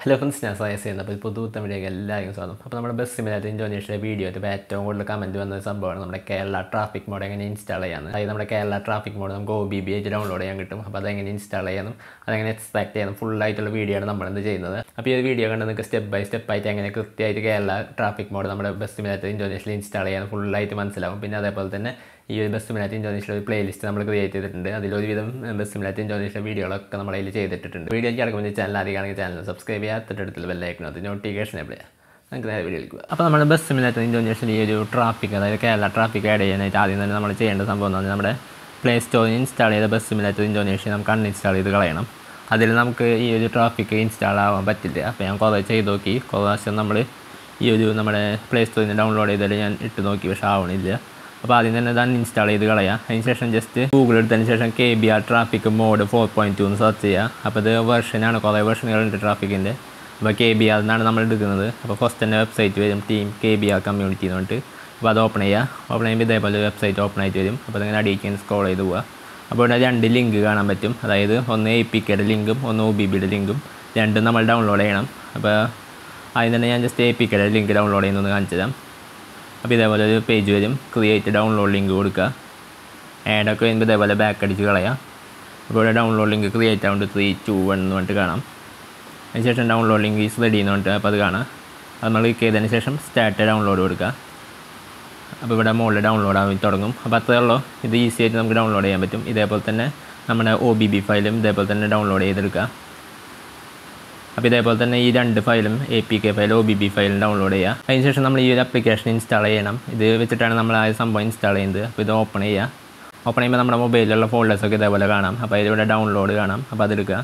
hello friends ഞാൻ സയസ് ചെയ്യുന്നത് അപ്പോൾ പുതു തമിഴേക്ക് എല്ലാവർക്കും സ്വാഗതം അപ്പോൾ നമ്മുടെ ബസ് സിമിലായിട്ട് ഇൻഡോനേഷ്യയിലെ വീഡിയോ ഇപ്പോൾ ഏറ്റവും കൂടുതൽ കമൻറ്റ് വന്ന സംഭവമാണ് നമ്മുടെ കേരള ട്രാഫിക് മോഡ് എങ്ങനെ ഇൻസ്റ്റാൾ ചെയ്യാമെന്ന് അതായത് നമ്മുടെ കേരള ട്രാഫിക് മോഡ് നമുക്ക് ഒ ബി ബി ആയിട്ട് ഡൗൺലോഡ് ചെയ്യാൻ കിട്ടും അപ്പോൾ അതെങ്ങനെ ഇൻസ്റ്റാൾ ചെയ്യാനും അതെങ്ങനെ എക്സ്ട്രാക്ട് ചെയ്യാനും ഫുള്ളായിട്ടുള്ള വീഡിയോ ആണ് നമ്മളിന്ന് ചെയ്യുന്നത് അപ്പോൾ ഈ ഒരു വീഡിയോ കണ്ട് നിങ്ങൾക്ക് സ്റ്റെപ്പ് ബൈ സ്റ്റെപ്പ് ആയിട്ട് എങ്ങനെ കൃത്യമായിട്ട് കേരള ട്രാഫിക് മോഡ് നമ്മുടെ ബസ് സിമിലായിട്ട് ഇൻഡോനേഷ്യയിൽ ഇൻസ്റ്റാൾ ചെയ്യാൻ ഫുള്ളായിട്ട് മനസ്സിലാവും പിന്നെ അതേപോലെ തന്നെ ഈ ഒരു ബസ് സിമിലാറ്റ് ഇൻഡോനേഷ്യയിൽ ഒരു പ്ലേലിസ്റ്റ് നമ്മൾ ക്രിയേറ്റ് ചെയ്തിട്ടുണ്ട് അതിലൊരുവിധം ബസ് സിമിലാറ്റ് ഇൻഡോനേഷ്യ വീഡിയോകളൊക്കെ നമ്മൾ അതിൽ ചെയ്തിട്ടുണ്ട് വീഡിയോയ്ക്ക് കിടക്കുമ്പോൾ ചാനൽ ആദ്യമാണെങ്കിൽ ചാനൽ സബ്സ്ക്രൈബ് ചെയ്യുക തൊട്ടടുത്തുള്ള ബെല്ലൈക്കണം അത് നോട്ടിഫിക്കേഷൻ എവിടെ നമുക്ക് നേരെ വീഡിയോ എടുക്കുക അപ്പോൾ നമ്മുടെ ബസ് സിമിലാറ്റ് ഇൻഡോനേഷ്യയിൽ ഈ ഒരു ട്രാഫിക് അതായത് കേരള ട്രാഫിക് ആഡ് ചെയ്യാനായിട്ട് ആദ്യം തന്നെ നമ്മൾ ചെയ്യേണ്ട സംഭവം എന്ന് പറഞ്ഞാൽ നമ്മുടെ പ്ലേ സ്റ്റോറിൽ ഇൻസ്റ്റാൾ ചെയ്ത ബസ് സിമിലാറ്റ് ഇൻഡോനേഷ്യ നമുക്ക് അൺഇൻസ്റ്റാൾ ചെയ്ത് കളയണം അതിൽ നമുക്ക് ഈ ഒരു ട്രാഫിക് ഇൻസ്റ്റാൾ ആവാൻ പറ്റില്ല അപ്പോൾ ഞാൻ കുറേ ചെയ്ത് നോക്കി കുറേ പ്രാവശ്യം നമ്മൾ ഈ ഒരു നമ്മുടെ പ്ലേ സ്റ്റോറിൽ നിന്ന് ഡൗൺലോഡ് ചെയ്തിട്ട് ഞാൻ ഇട്ട് നോക്കി പക്ഷേ ആവണില്ല അപ്പോൾ ആദ്യം തന്നെ ഇത് അൺഇൻസ്റ്റാൾ ചെയ്ത് കളയാം അതിന് ശേഷം ജസ്റ്റ് ഗൂഗിൾ എടുത്തതിന് ശേഷം K B R traffic mod four point two എന്ന് സെർച്ച് ചെയ്യുക അപ്പോൾ ഇത് വെർഷനാണ് കുറേ വെർഷനുകളുണ്ട് ട്രാഫിക്കിൻ്റെ അപ്പോൾ കെ ബി ആർ എന്നാണ് നമ്മൾ എടുക്കുന്നത് അപ്പോൾ ഫസ്റ്റ് തന്നെ വെബ്സൈറ്റ് വരും team K B R community എന്ന് പറഞ്ഞിട്ട് അപ്പോൾ അത് ഓപ്പൺ ചെയ്യുക ഓപ്പൺ ചെയ്യുമ്പോൾ ഇതേപോലെ വെബ്സൈറ്റ് ഓപ്പൺ ആയിട്ട് വരും അപ്പോൾ അതിങ്ങനെ അടിയിക്കാൻ സ്ക്രോൾ ചെയ്ത് പോവുക അപ്പോൾ ഇവിടെ രണ്ട് ലിങ്ക് കാണാൻ പറ്റും അതായത് ഒന്ന് എ പി കെയുടെ ലിങ്കും ഒന്ന് ഒ ബി ബിയുടെ ലിങ്കും രണ്ടും നമ്മൾ ഡൗൺലോഡ് ചെയ്യണം അപ്പോൾ ആദ്യം തന്നെ ഞാൻ ജസ്റ്റ് എ പി കെയുടെ ലിങ്ക് ഡൗൺലോഡ് ചെയ്യുന്നൊന്ന് കാണിച്ചു തരാം അപ്പോൾ ഇതേപോലെ ഒരു പേജ് വരും ക്രിയേറ്റ് ഡൗൺലോഡ് ലിങ്ക് കൊടുക്കുക ആഡൊക്കെ വരുമ്പോൾ ഇതേപോലെ ബാക്ക് അടിച്ച് കളയാം അപ്പോൾ ഇവിടെ ഡൗൺലോഡ് ലിങ്ക് ക്രിയേറ്റ് ആവുന്നത് ത്രീ ടു വൺ എന്ന് പറഞ്ഞിട്ട് കാണാം അതിനുശേഷം ഡൗൺലോഡ് ലിങ്ക് ഈസ് റെഡി എന്ന് പറഞ്ഞിട്ട് അപ്പോൾ അത് കാണാം അത് നമ്മൾ ക്ലിക്ക് ചെയ്തതിന് ശേഷം സ്റ്റാർട്ട് ഡൗൺലോഡ് കൊടുക്കുക അപ്പോൾ ഇവിടെ മുകളിൽ ഡൗൺലോഡ് ആയി തുടങ്ങും അപ്പോൾ അത്രേ ഉള്ളൂ ഇത് ഈസി ആയിട്ട് നമുക്ക് ഡൗൺലോഡ് ചെയ്യാൻ പറ്റും ഇതേപോലെ തന്നെ നമ്മുടെ ഒ ബി ബി ഫയലും ഇതേപോലെ തന്നെ ഡൗൺലോഡ് ചെയ്തെടുക്കുക അപ്പോൾ ഇതേപോലെ തന്നെ ഈ രണ്ട് ഫയലും A P K file O B B ഫയലും ഡൗൺലോഡ് ചെയ്യുക അതിനുശേഷം നമ്മൾ ഈ ഒരു ആപ്ലിക്കേഷൻ ഇൻസ്റ്റാൾ ചെയ്യണം ഇത് വെച്ചിട്ടാണ് നമ്മൾ ആ സംഭവം ഇൻസ്റ്റാൾ ചെയ്യുന്നത് അപ്പോൾ ഇത് ഓപ്പൺ ചെയ്യുക ഓപ്പൺ ചെയ്യുമ്പോൾ നമ്മുടെ മൊബൈലിലുള്ള ഫോൾഡേഴ്സൊക്കെ ഇതേപോലെ കാണാം അപ്പോൾ ഇതിലൂടെ ഡൗൺലോഡ് കാണാം അപ്പോൾ അതെടുക്കുക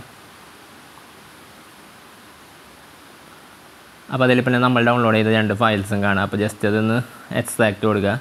അപ്പോൾ അതിൽ പിന്നെ നമ്മൾ ഡൗൺലോഡ് ചെയ്ത രണ്ട് ഫയൽസും കാണാം അപ്പോൾ ജസ്റ്റ് അതൊന്ന് എക്സ്ട്രാക്റ്റ് കൊടുക്കുക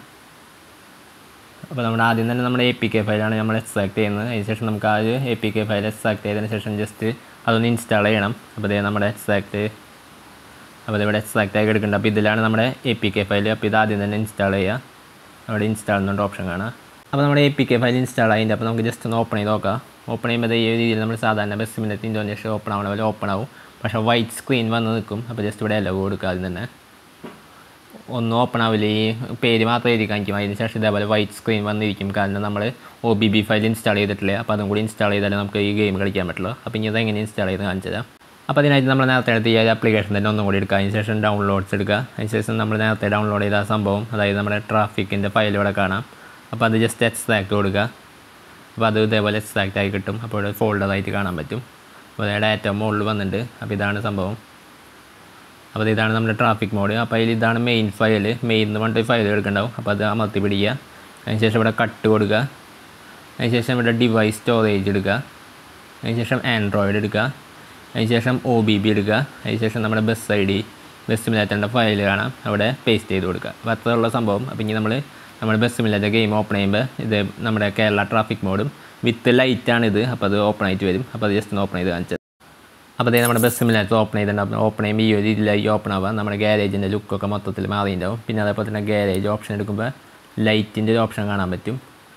അപ്പോൾ നമ്മുടെ ആദ്യം തന്നെ നമ്മുടെ എ പി കെ ഫയലാണ് നമ്മൾ എക്സ്ട്രാക്ട് ചെയ്യുന്നത് അതിന് ശേഷം നമുക്ക് ആ ഒരു A P K file extract ചെയ്തതിന് ശേഷം ജസ്റ്റ് അതൊന്ന് ഇൻസ്റ്റാൾ ചെയ്യണം അപ്പോൾ ഇതേ നമ്മുടെ എക്സ്ട്രാക്ട് അപ്പോൾ ഇതിവിടെ എക്സ്ട്രാക്ട് ആയി എടുക്കുന്നുണ്ട് അപ്പോൾ ഇതിലാണ് നമ്മുടെ എ പി കെ ഫയൽ അപ്പോൾ ഇത് ആദ്യം തന്നെ ഇൻസ്റ്റാൾ ചെയ്യുക അവിടെ ഇൻസ്റ്റാൾ എന്നുണ്ട് ഓപ്ഷൻ കാണാം അപ്പോൾ നമ്മുടെ A P K file install ആയിട്ട് അപ്പോൾ നമുക്ക് ജസ്റ്റ് ഒന്ന് ഓപ്പൺ ചെയ്ത് നോക്കാം ഓപ്പൺ ചെയ്യുമ്പോൾ ഈ രീതിയിൽ നമ്മൾ സാധാരണ ബസ് മിനിറ്റ് ഇൻഡോനേഷ്യ ഓപ്പൺ ആവണ പോലെ ഓപ്പൺ ആവും പക്ഷേ വൈറ്റ് സ്ക്രീൻ വന്ന് നിൽക്കും അപ്പോൾ ജസ്റ്റ് ഇവിടെ എല്ലോ കൊടുക്കുക ആദ്യം തന്നെ ഒന്നും ഓപ്പൺ ആവില്ല ഈ പേര് മാത്രമേ എഴുതി കാണിക്കും അതിന് ശേഷം ഇതേപോലെ വൈറ്റ് സ്ക്രീൻ വന്നിരിക്കും കാരണം നമ്മൾ O B B file install ചെയ്തിട്ടില്ല അപ്പോൾ അതും കൂടി ഇൻസ്റ്റാൾ ചെയ്താലേ നമുക്ക് ഈ ഗെയിം കളിക്കാൻ പറ്റുള്ളൂ അപ്പോൾ ഇനി അതെങ്ങനെ ഇൻസ്റ്റാൾ ചെയ്ത് കാണിച്ചു തരാം അപ്പോൾ അതിനായിട്ട് നമ്മൾ നേരത്തെ എടുത്ത് ഈ ഒരു ആപ്ലിക്കേഷൻ തന്നെ ഒന്നും കൂടി എടുക്കുക അതിന് ശേഷം ഡൗൺലോഡ്സ് എടുക്കുക അതിന് ശേഷം നമ്മൾ നേരത്തെ ഡൗൺലോഡ് ചെയ്ത ആ സംഭവം അതായത് നമ്മുടെ ട്രാഫിക്കിൻ്റെ ഫയൽ ഇവിടെ കാണാം അപ്പോൾ അത് ജസ്റ്റ് എക്സ്ട്രാക്ട് കൊടുക്കുക അപ്പോൾ അത് ഇതേപോലെ എക്സ്ട്രാക്റ്റ് ആയി കിട്ടും അപ്പോൾ ഇവിടെ ഫോൾഡറായിട്ട് കാണാൻ പറ്റും അപ്പോൾ ഡാറ്റ മുകളിൽ വന്നിട്ടുണ്ട് അപ്പോൾ ഇതാണ് സംഭവം അപ്പോൾ ഇതാണ് നമ്മുടെ ട്രാഫിക് മോഡ് അപ്പോൾ അതിൽ ഇതാണ് മെയിൻ ഫയൽ മെയിൻ എന്ന് പറഞ്ഞിട്ട് ഫയൽ എടുക്കണ്ടാവും അപ്പോൾ അത് അമർത്തി പിടിക്കുക അതിനുശേഷം ഇവിടെ കട്ട് കൊടുക്കുക അതിനുശേഷം ഇവിടെ ഡിവൈസ് സ്റ്റോറേജ് എടുക്കുക അതിനുശേഷം ആൻഡ്രോയിഡ് എടുക്കുക അതിനുശേഷം ഒ ബി ബി എടുക്കുക അതിനുശേഷം നമ്മുടെ ബസ് ഐ ഡി ബസ് സിമിലേറ്ററിൻ്റെ ഫയൽ കാണാം അവിടെ പേസ്റ്റ് ചെയ്ത് കൊടുക്കുക അപ്പോൾ അത്രയുള്ള സംഭവം അപ്പോൾ ഇനി നമ്മൾ നമ്മുടെ ബസ് സിമിലേറ്റർ ഗെയിം ഓപ്പൺ ചെയ്യുമ്പോൾ ഇത് നമ്മുടെ കേരള ട്രാഫിക് മോഡും വിത്ത് ലൈറ്റാണ് ഇത് അപ്പോൾ അത് ഓപ്പൺ ആയിട്ട് വരും അപ്പോൾ അത് ജസ്റ്റ് ഒന്ന് ഓപ്പൺ ചെയ്ത് കാണിച്ചത് അപ്പോൾ അതേ നമ്മുടെ ബസ് സിമിലാറ്റ് ഓപ്പൺ ചെയ്തിട്ടുണ്ടാവും ഓപ്പൺ ചെയ്യുമ്പോൾ ഈ ഒരു രീതിയിലായി ഓപ്പൺ ആവുക നമ്മുടെ ഗാരേജിൻ്റെ ലുക്കൊക്കെ മൊത്തത്തിൽ മാറിയിട്ടുണ്ടാവും പിന്നെ അതേപോലെ തന്നെ ഗാരേജ് ഓപ്ഷൻ എടുക്കുമ്പോൾ ലൈറ്റിൻ്റെ ഒരു ഓപ്ഷൻ കാണാൻ പറ്റും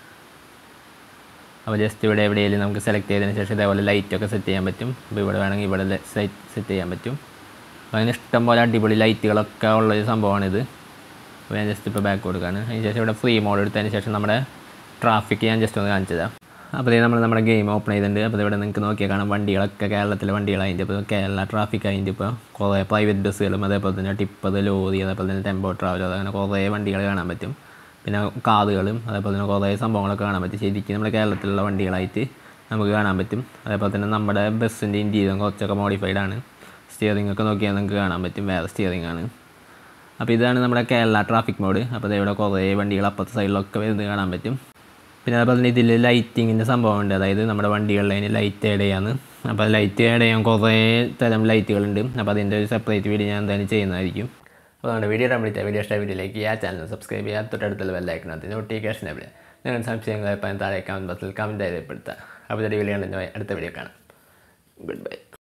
അപ്പോൾ ജസ്റ്റ് ഇവിടെ എവിടെയെങ്കിലും നമുക്ക് സെലക്ട് ചെയ്തതിന് ശേഷം ഇതേപോലെ ലൈറ്റൊക്കെ സെറ്റ് ചെയ്യാൻ പറ്റും അപ്പോൾ ഇവിടെ വേണമെങ്കിൽ ഇവിടെ സെറ്റ് സെറ്റ് ചെയ്യാൻ പറ്റും അപ്പോൾ അതിന് ഇഷ്ടം പോലെ അടിപൊളി ലൈറ്റുകളൊക്കെ ഉള്ളൊരു സംഭവമാണിത് അപ്പോൾ ഞാൻ ജസ്റ്റ് ഇപ്പോൾ ബാക്ക് കൊടുക്കുകയാണ് അതിന് ശേഷം ഇവിടെ ഫ്രീ മോഡ് എടുത്തതിന് ശേഷം നമ്മുടെ ട്രാഫിക് ഞാൻ ജസ്റ്റ് ഒന്ന് കാണിച്ചു തരാം അപ്പോൾ ഇത് നമ്മൾ നമ്മുടെ ഗെയിം ഓപ്പൺ ചെയ്തിട്ടുണ്ട് അപ്പോൾ ഇവിടെ നിങ്ങൾക്ക് നോക്കിയാൽ കാണാം വണ്ടികളൊക്കെ കേരളത്തിലെ വണ്ടികളായിട്ട് ഇപ്പോൾ കേരള ട്രാഫിക് ആയിട്ട് ഇപ്പോൾ കുറേ പ്രൈവറ്റ് ബസ്സുകളും അതേപോലെ തന്നെ ടിപ്പത് ലോറി അതേപോലെ തന്നെ ടെമ്പോ ട്രാവലർ അങ്ങനെ കുറേ വണ്ടികൾ കാണാൻ പറ്റും പിന്നെ കാറുകളും അതേപോലെ തന്നെ കുറേ സംഭവങ്ങളൊക്കെ കാണാൻ പറ്റും ശരിക്കും നമ്മുടെ കേരളത്തിലുള്ള വണ്ടികളായിട്ട് നമുക്ക് കാണാൻ പറ്റും അതേപോലെ തന്നെ നമ്മുടെ ബസ്സിൻ്റെ ഇൻറ്റീരിയർ കുറച്ചൊക്കെ മോഡിഫൈഡ് ആണ് സ്റ്റിയറിംഗ് ഒക്കെ നോക്കിയാൽ നിങ്ങൾക്ക് കാണാൻ പറ്റും വേറെ സ്റ്റിയറിംഗ് ആണ് അപ്പോൾ ഇതാണ് നമ്മുടെ കേരള ട്രാഫിക് മോഡ് അപ്പോൾ ഇവിടെ കുറേ വണ്ടികൾ അപ്പുറത്തെ സൈഡിലൊക്കെ വരുന്നത് കാണാൻ പറ്റും പിന്നെ അതുപോലെ തന്നെ ഇതിൽ ലൈറ്റിങ്ങിൻ്റെ സംഭവമുണ്ട് അതായത് നമ്മുടെ വണ്ടികളിൽ അതിന് ലൈറ്റ് ആഡ് ചെയ്യാന്ന് അപ്പോൾ ലൈറ്റ് ആഡ് ചെയ്യാൻ കുറേ തരം ലൈറ്റുകളുണ്ട് അപ്പോൾ അതിൻ്റെ ഒരു സെപ്പറേറ്റ് വീഡിയോ ഞാൻ എന്തായാലും ചെയ്യുന്നതായിരിക്കും അപ്പോൾ നമ്മുടെ വീഡിയോ കംപ്ലീറ്റ് വീഡിയോ ഇഷ്ടമായ വീഡിയോയിലേക്ക് ആ ചാനൽ സബ്സ്ക്രൈബ് ചെയ്യുക തൊട്ടടുത്തുള്ള ബെല്ലൈക്കണത്ത് നോട്ടിഫിക്കേഷൻ എവിടെ നിങ്ങളുടെ സംശയങ്ങൾ എപ്പോഴും താഴെ കമൻറ്റ് ബോക്സിൽ കമൻറ്റ് ചെയ്തപ്പെടുത്തുക അപ്പോൾ ഒരു വീഡിയോ അടുത്ത വീഡിയോ കാണാം ഗുഡ് ബൈ